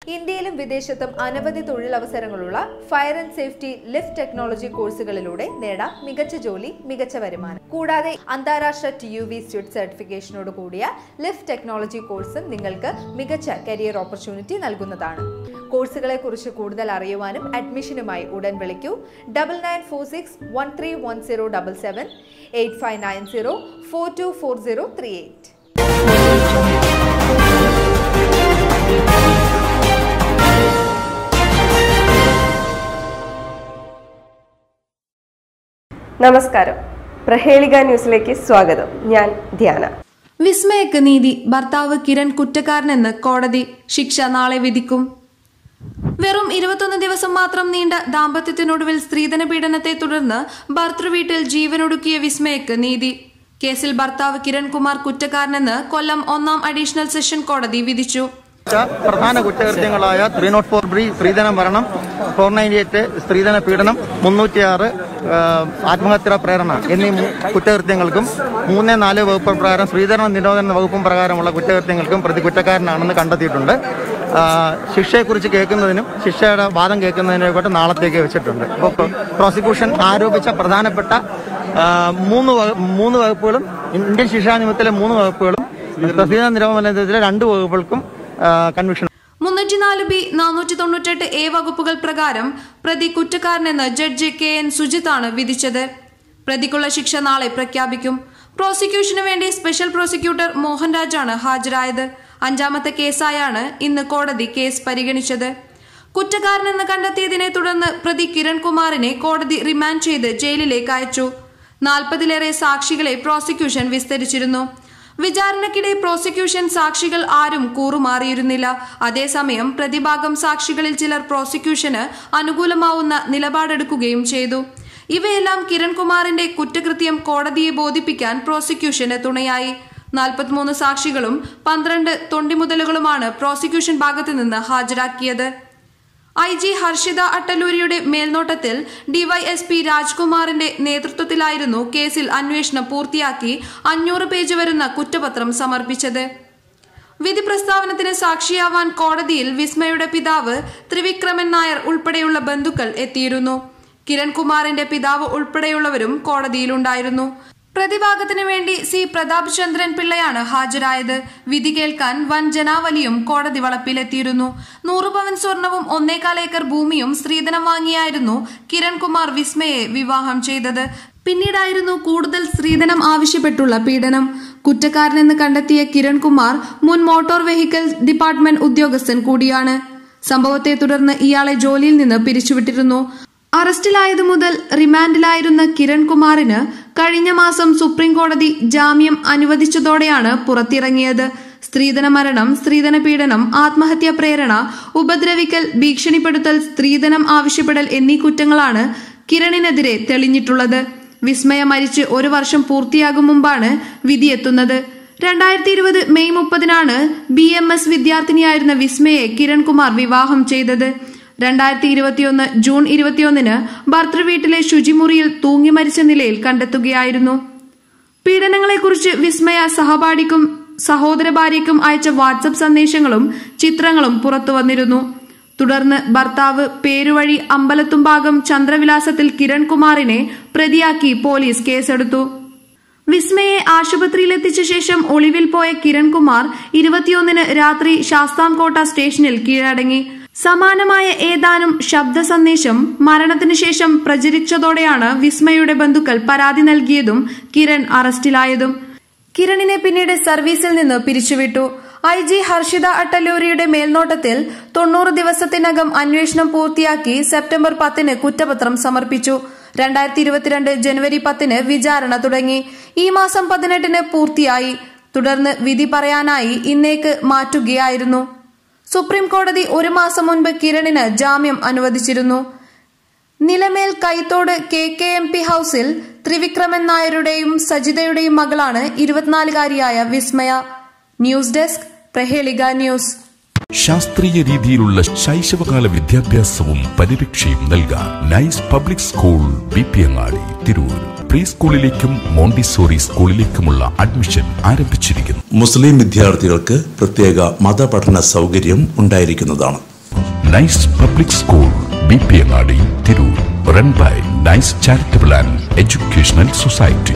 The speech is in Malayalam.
ഇന്ത്യയിലും വിദേശത്തും അനവധി തൊഴിലവസരങ്ങളുള്ള fire and safety lift technology കോഴ്സുകളിലൂടെ നേടാം മികച്ച ജോലി മികച്ച വരുമാനം കൂടാതെ അന്താരാഷ്ട്ര ടി യു വി സ്റ്റുഡ് സർട്ടിഫിക്കേഷനോട് കൂടിയ ലിഫ്റ്റ് ടെക്നോളജി കോഴ്സും നിങ്ങൾക്ക് മികച്ച കരിയർ ഓപ്പർച്യൂണിറ്റി നൽകുന്നതാണ് കോഴ്സുകളെ കുറിച്ച് കൂടുതൽ അറിയുവാനും അഡ്മിഷനുമായി ഉടൻ വിളിക്കൂ double nine four six one three one zero double seven eight five nine zero four two four zero three eight നമസ്കാരം പ്രഹേളിക ന്യൂസിലേക്ക് സ്വാഗതം ഞാൻ ധ്യാന വിസ്മയക്ക് നീതി ഭർത്താവ് കിരൺ കുറ്റക്കാരനെന്ന് കോടതി ശിക്ഷ നാളെ വിധിക്കും വെറും ഇരുപത്തൊന്ന് ദിവസം മാത്രം നീണ്ട ദാമ്പത്യത്തിനൊടുവിൽ സ്ത്രീധന പീഡനത്തെ തുടർന്ന് ഭർത്തൃവീട്ടിൽ ജീവനൊടുക്കിയ വിസ്മയക്ക് നീതി കേസിൽ ഭർത്താവ് കിരൺകുമാർ കുറ്റക്കാരനെന്ന് കൊല്ലം ഒന്നാം അഡീഷണൽ സെഷൻ കോടതി വിധിച്ചു പ്രധാന കുറ്റകൃത്യങ്ങളായ ത്രീ നോട്ട് ഫോർ ബ്രീ സ്ത്രീധന മരണം ഫോർ നയൻറ്റി എയ്റ്റ് സ്ത്രീധന പീഡനം മുന്നൂറ്റിയാറ് ആത്മഹത്യാ പ്രേരണ എന്നീ മൂ- കുറ്റകൃത്യങ്ങൾക്കും മൂന്ന് നാല് വകുപ്പ് പ്രകാരം സ്ത്രീധന നിരോധന വകുപ്പും പ്രകാരമുള്ള കുറ്റകൃത്യങ്ങൾക്കും പ്രതി കുറ്റക്കാരനാണെന്ന് കണ്ടെത്തിയിട്ടുണ്ട് ആ, ശിക്ഷയെക്കുറിച്ച് കേൾക്കുന്നതിനും ശിക്ഷയുടെ വാദം കേൾക്കുന്നതിനെക്കൊണ്ട് നാളത്തേക്ക് വെച്ചിട്ടുണ്ട് അപ്പോൾ പ്രോസിക്യൂഷൻ ആരോപിച്ച പ്രധാനപ്പെട്ട ആ, മൂന്ന് വക- മൂന്ന് വകുപ്പുകളും ഇന്ത്യൻ ശിക്ഷാ നിയമത്തിലെ മൂന്ന് വകുപ്പുകളും സ്ത്രീധന നിരോധനത്തിലെ രണ്ട് വകുപ്പുകൾക്കും കൺവിക്ഷൻ മുന്നൂറ്റിനാല് ബി നാനൂറ്റി തൊണ്ണൂറ്റെട്ട് എ വകുപ്പുകൾ പ്രകാരം പ്രതി കുറ്റക്കാരനെന്ന് ജഡ്ജി കെ എൻ സുജിത്താണ് വിധിച്ചത് പ്രതിക്കുള്ള ശിക്ഷ നാളെ പ്രഖ്യാപിക്കും പ്രോസിക്യൂഷന് വേണ്ടി സ്പെഷ്യൽ പ്രോസിക്യൂട്ടർ മോഹൻരാജാണ് ഹാജരായത് അഞ്ചാമത്തെ കേസായാണ് ഇന്ന് കോടതി കേസ് പരിഗണിച്ചത് കുറ്റക്കാരനെന്ന് കണ്ടെത്തിയതിനെ തുടർന്ന് പ്രതി കിരൺകുമാറിനെ കോടതി റിമാൻഡ് ചെയ്ത് ജയിലിലേക്ക് അയച്ചു നാൽപ്പതിലേറെ സാക്ഷികളെ പ്രോസിക്യൂഷൻ വിസ്തരിച്ചിരുന്നു വിചാരണയ്ക്കിടെ പ്രോസിക്യൂഷൻ സാക്ഷികൾ ആരും കൂറുമാറിയിരുന്നില്ല അതേസമയം പ്രതിഭാഗം സാക്ഷികളിൽ ചിലർ പ്രോസിക്യൂഷന് അനുകൂലമാവുന്ന നിലപാടെടുക്കുകയും ചെയ്തു ഇവയെല്ലാം കിരൺകുമാറിന്റെ കുറ്റകൃത്യം കോടതിയെ ബോധിപ്പിക്കാൻ പ്രോസിക്യൂഷന് തുണയായി നാൽപ്പത്തിമൂന്ന് സാക്ഷികളും പന്ത്രണ്ട് തൊണ്ടിമുതലുകളുമാണ് പ്രോസിക്യൂഷൻ ഭാഗത്തു നിന്ന് ഹാജരാക്കിയത് ഐ ജി ഹർഷിത അട്ടലൂരിയുടെ മേൽനോട്ടത്തിൽ ഡിവൈഎസ്പി രാജ്കുമാറിന്റെ നേതൃത്വത്തിലായിരുന്നു കേസിൽ അന്വേഷണം പൂർത്തിയാക്കി അഞ്ഞൂറ് പേജ് വരുന്ന കുറ്റപത്രം സമർപ്പിച്ചത് വിധി പ്രസ്താവനത്തിന് സാക്ഷിയാവാൻ കോടതിയിൽ വിസ്മയുടെ പിതാവ് ത്രിവിക്രമൻ നായർ ഉൾപ്പെടെയുള്ള ബന്ധുക്കൾ എത്തിയിരുന്നു കിരൺകുമാറിന്റെ പിതാവ് ഉൾപ്പെടെയുള്ളവരും കോടതിയിലുണ്ടായിരുന്നു പ്രതിഭാഗത്തിന് വേണ്ടി സി പ്രതാപ് ചന്ദ്രൻ പിള്ളയാണ് ഹാജരായത് വിധി കേൾക്കാൻ വൻ ജനാവലിയും കോടതി വളപ്പിലെത്തിയിരുന്നു നൂറ് പവൻ സ്വർണവും ഒന്നേകാൽ ഏക്കർ ഭൂമിയും സ്ത്രീധനം വാങ്ങിയായിരുന്നു കിരൺകുമാർ വിസ്മയെ വിവാഹം ചെയ്തത് പിന്നീടായിരുന്നു കൂടുതൽ സ്ത്രീധനം ആവശ്യപ്പെട്ടുള്ള പീഡനം കുറ്റക്കാരനെന്ന് കണ്ടെത്തിയ കിരൺകുമാർ മുൻ മോട്ടോർ വെഹിക്കിൾ ഡിപ്പാർട്ട്മെന്റ് ഉദ്യോഗസ്ഥൻ കൂടിയാണ് സംഭവത്തെ തുടർന്ന് ഇയാളെ ജോലിയിൽ നിന്ന് പിരിച്ചുവിട്ടിരുന്നു അറസ്റ്റിലായതു മുതൽ റിമാൻഡിലായിരുന്ന കിരൺകുമാറിന് കഴിഞ്ഞ മാസം സുപ്രീം കോടതി ജാമ്യം അനുവദിച്ചതോടെയാണ് പുറത്തിറങ്ങിയത് സ്ത്രീധന മരണം സ്ത്രീധന പീഡനം ആത്മഹത്യാ പ്രേരണ ഉപദ്രവിക്കൽ ഭീഷണിപ്പെടുത്തൽ സ്ത്രീധനം ആവശ്യപ്പെടൽ എന്നീ കുറ്റങ്ങളാണ് കിരണിനെതിരെ തെളിഞ്ഞിട്ടുള്ളത് വിസ്മയ മരിച്ച് ഒരു വർഷം പൂർത്തിയാകും മുമ്പാണ് വിധിയെത്തുന്നത് രണ്ടായിരത്തി ഇരുപത് മെയ് മുപ്പതിനാണ് ബി എം എസ് വിദ്യാർത്ഥിനിയായിരുന്ന വിസ്മയെ കിരൺകുമാർ വിവാഹം ചെയ്തത് രണ്ടായിരത്തി ഇരുപത്തിയൊന്ന് ജൂൺ ഇരുപത്തിയൊന്നിന് ഭർത്തൃവീട്ടിലെ ശുചിമുറിയിൽ തൂങ്ങി മരിച്ച നിലയിൽ കണ്ടെത്തുകയായിരുന്നു പീഡനങ്ങളെക്കുറിച്ച് വിസ്മയ സഹപാഠിക്കും സഹോദര ഭാര്യയ്ക്കും അയച്ച വാട്സപ്പ് സന്ദേശങ്ങളും ചിത്രങ്ങളും പുറത്തു വന്നിരുന്നു തുടർന്ന് ഭർത്താവ് പേരുവഴി അമ്പലത്തുംഭാഗം ചന്ദ്രവിലാസത്തിൽ കിരൺകുമാറിനെ പ്രതിയാക്കി പോലീസ് കേസെടുത്തു വിസ്മയെ ആശുപത്രിയിലെത്തിച്ച ശേഷം ഒളിവിൽ പോയ കിരൺകുമാർ ഇരുപത്തിയൊന്നിന് രാത്രി ശാസ്താംകോട്ട സ്റ്റേഷനിൽ കീഴടങ്ങി സമാനമായ ഏതാനും ശബ്ദ സന്ദേശം മരണത്തിനു ശേഷം പ്രചരിച്ചതോടെയാണ് വിസ്മയുടെ ബന്ധുക്കൾ പരാതി നൽകിയതും കിരൺ അറസ്റ്റിലായതും കിരണിനെ പിന്നീട് സർവീസിൽ നിന്ന് പിരിച്ചുവിട്ടു ഐ ജി ഹർഷിത അട്ടല്ലൂരിയുടെ മേൽനോട്ടത്തിൽ തൊണ്ണൂറ് ദിവസത്തിനകം അന്വേഷണം പൂർത്തിയാക്കി സെപ്റ്റംബർ പത്തിന് കുറ്റപത്രം സമർപ്പിച്ചു രണ്ടായിരത്തി ഇരുപത്തിരണ്ട് ജനുവരി പത്തിന് വിചാരണ തുടങ്ങി ഈ മാസം പതിനെട്ടിന് പൂർത്തിയായി തുടർന്ന് വിധി പറയാനായി ഇന്നേക്ക് മാറ്റുകയായിരുന്നു സുപ്രീം കോടതി ഒരു മാസം മുൻപ് കിരണിന് ജാമ്യം അനുവദിച്ചിരുന്നു Nilamel Kaithode K K M P ഹൌസിൽ ത്രിവിക്രമൻ നായരുടെയും സജിതയുടെയും മകളാണ് ഇരുപത്തിനാലുകാരിയായ വിസ്മയ ന്യൂസ് ഡെസ്ക് പ്രഹേളിക ന്യൂസ് ശാസ്ത്രീയ രീതിയിലുള്ള ശൈശവകാല വിദ്യാഭ്യാസവും പരിരക്ഷയും നൽകാൻ nice public school B P Angadi Tirur pre സ്കൂളിലേക്കും മോണ്ടിസോറി സ്കൂളിലേക്കുമുള്ള അഡ്മിഷൻ ആരംഭിച്ചിരിക്കുന്നു മുസ്ലിം വിദ്യാർത്ഥികൾക്ക് പ്രത്യേക മതപഠന സൗകര്യം ഉണ്ടായിരിക്കുന്നതാണ് nice public school B P Angadi Tirur run by nice charitable and educational society